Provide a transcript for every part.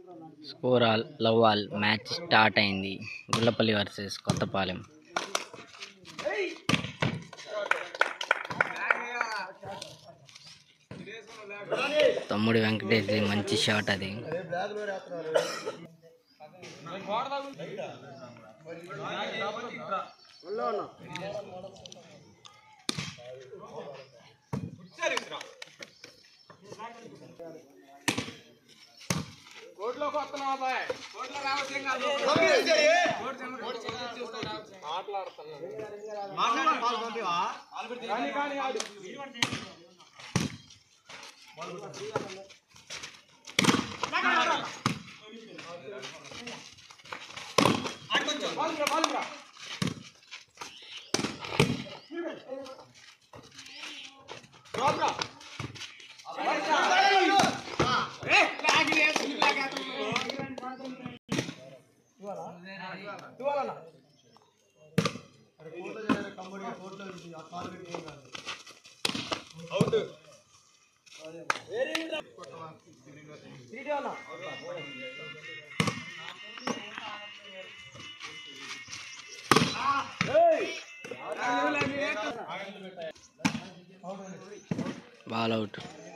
Score all love all match start అయింది Gullapalli versus Kothapalem తమ్ముడు వెంకటేష్ మంచి షాట్ అది కోట్లోకి వస్తున్నావా బాయ్ కోట్లో రావచ్చేం కాదు కానీ కానీ ఆడు బాలురా, బాలురా. డ్రాప్ రా. ఏ, లాగి వేసి, లాగి వేసి. ఇవ్వాలన్నా. త్రీ అన్నా. ఏయ్. బాల్ అవుట్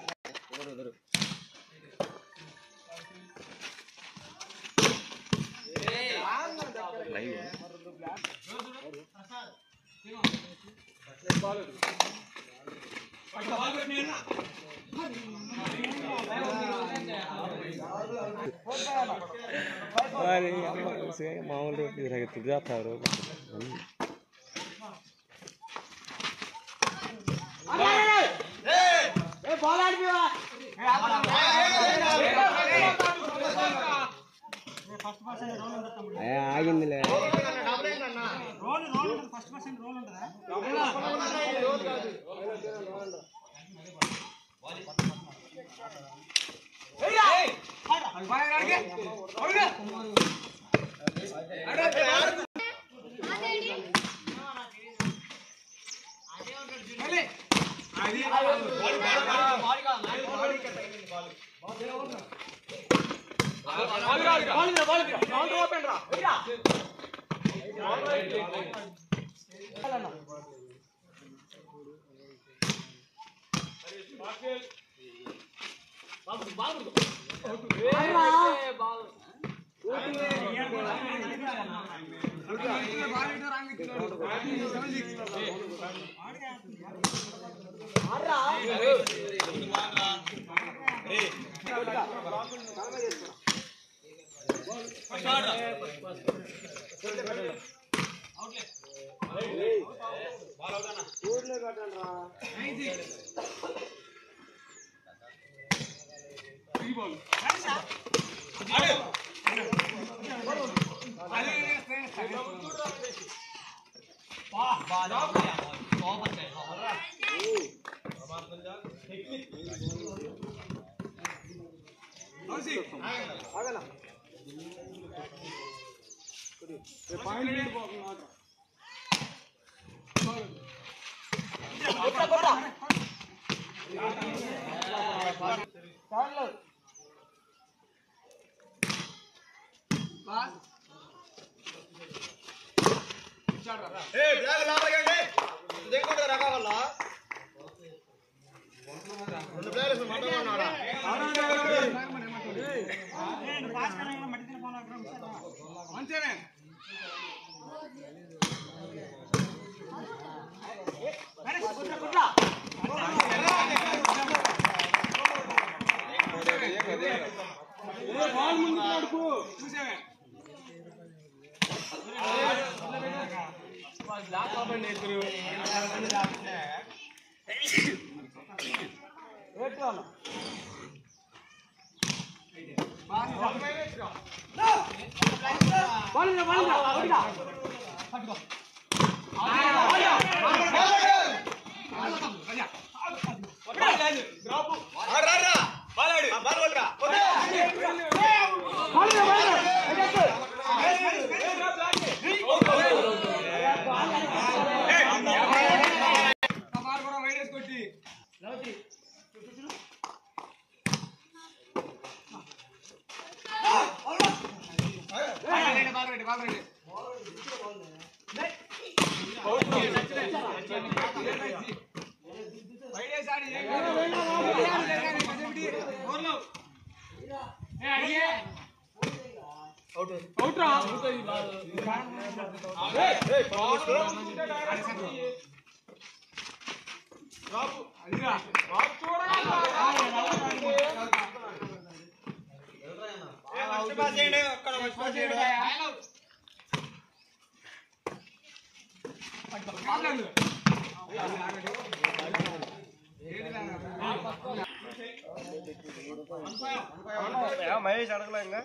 మామూలు తిరిగి చేస్తారు ఏ, బాల్ ఆడిపివా. ఏ, ఆపరా. ఆగిందిలే ఏయ్. బాల్ ఆడికి. అవునుగా. ఆడు, ఆడు. మళ్ళీ. బాల్ రా, బాల్ రా, బాల్ రా. బాల్ ఓపెన్ రా. రా. మంచిగానే బాల్ ముందు నడుపు చూసావే కొట్టి అవుట్ రా మహేష్ అడగలే ఇంకా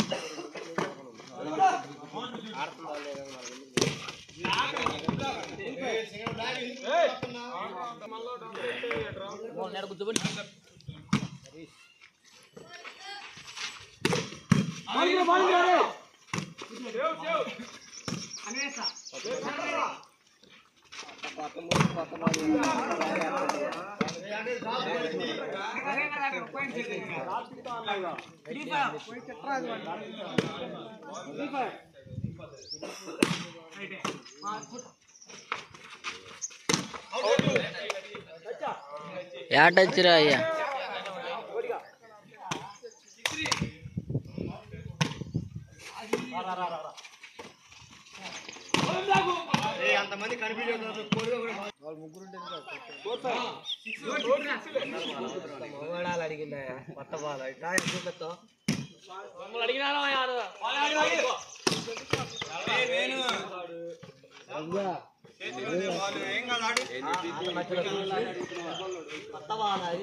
ఏటచ్చిరా అయ్యా అంతమంది కనిపించారు అడిగిందా కొత్త బాల ఇట్లా చూపెత్తాం కొత్త బాల అది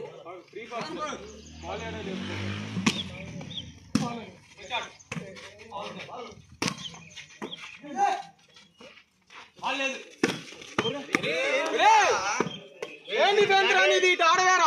ఏంటి బెంద్రా నీది ఇటు ఆడవేరా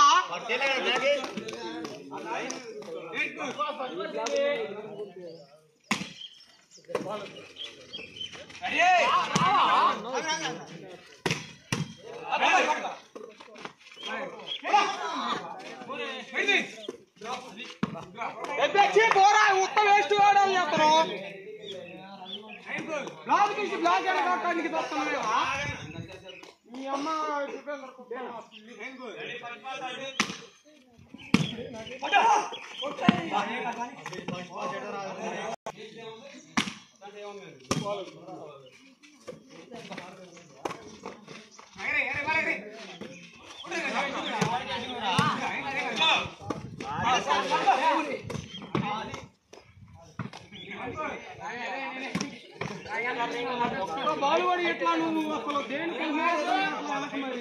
ఎబ్బెచ్చి పోరా ఉత్త వేస్ట్ వాడాలి అతను బ్లాక్ తీసి బ్లాక్ ఎడగొట్టడానికి వస్తున్నావేవా మీ అమ్మ బాలువాడి ఎట్లా నువ్వు అసలు దేనికి వెనక మరి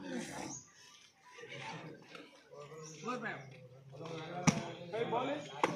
బాల్